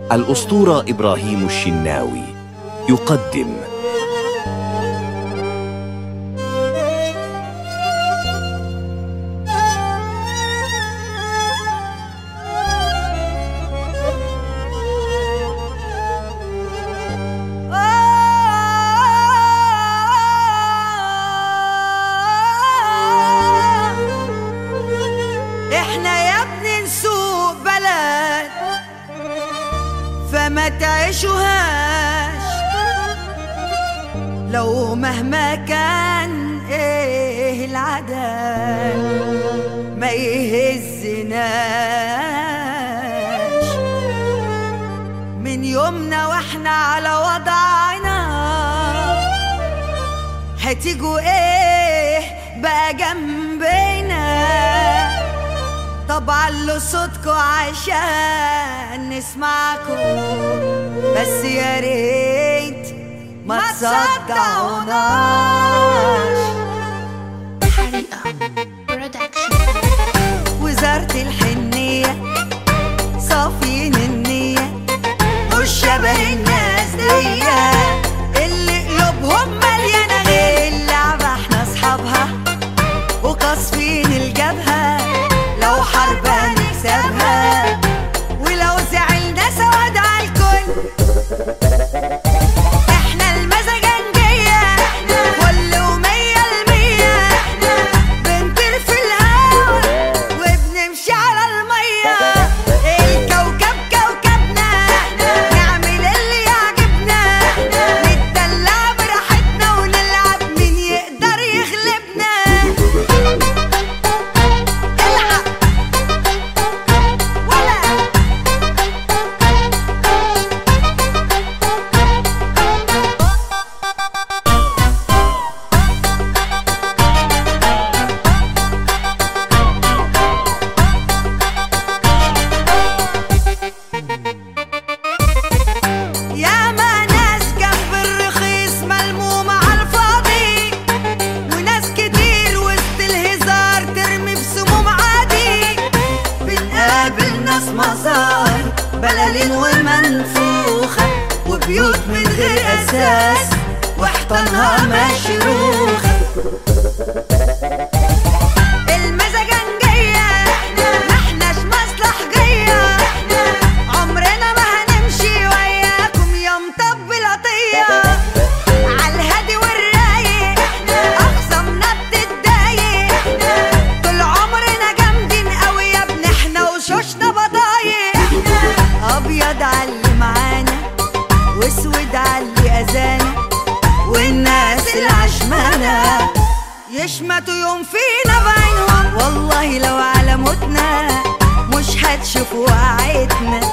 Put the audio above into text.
الأسطورة إبراهيم الشناوي يقدم احنا يا ابني نسوق بلد فما تعيشوهاش لو مهما كان ايه العدل ما يهزناش من يومنا واحنا على وضعنا هتيجوا ايه بقى جنبنا طبعا له صوتكوا عشان نسمعكم بس يا ريت ما تصدعوناش حريقة برودكشن وزارة الحنية صافين النية مش شبه الناس دي اللي قلوبهم مليانة غير اللعبة احنا اصحابها وقاصفين الجبهة لو حرب هنكسبها ولو زعلنا سواد على الكل احنا المزاجنجية كل ومية المية بنطير في الهوا وبنمشي على المية الكوكب كوكبنا نعمل اللي يعجبنا نتدلع براحتنا ونلعب مين يقدر يغلبنا العب ولا يا ما ناس جنب الرخيص ملمومة على الفاضي وناس كتير وسط الهزار ترمي بسموم عادي بنقابل ناس مزار بلالين ومنفوخة وبيوت من غير أساس وحيطانها مشروخة المزاجنجية ما احناش مصلحجية عمرنا ما هنمشي وياكم يا مطبل عطية عالهادي والرايق اخصامنا بتتضايق طول عمرنا جامدين قوي يا ابني احنا وشوشنا بضايق ابيض عاللي معانا واسود عاللي اذانا والناس العشمانة يشمتوا يوم فينا بعينهم والله لو على موتنا مش هتشوفوا وقعتنا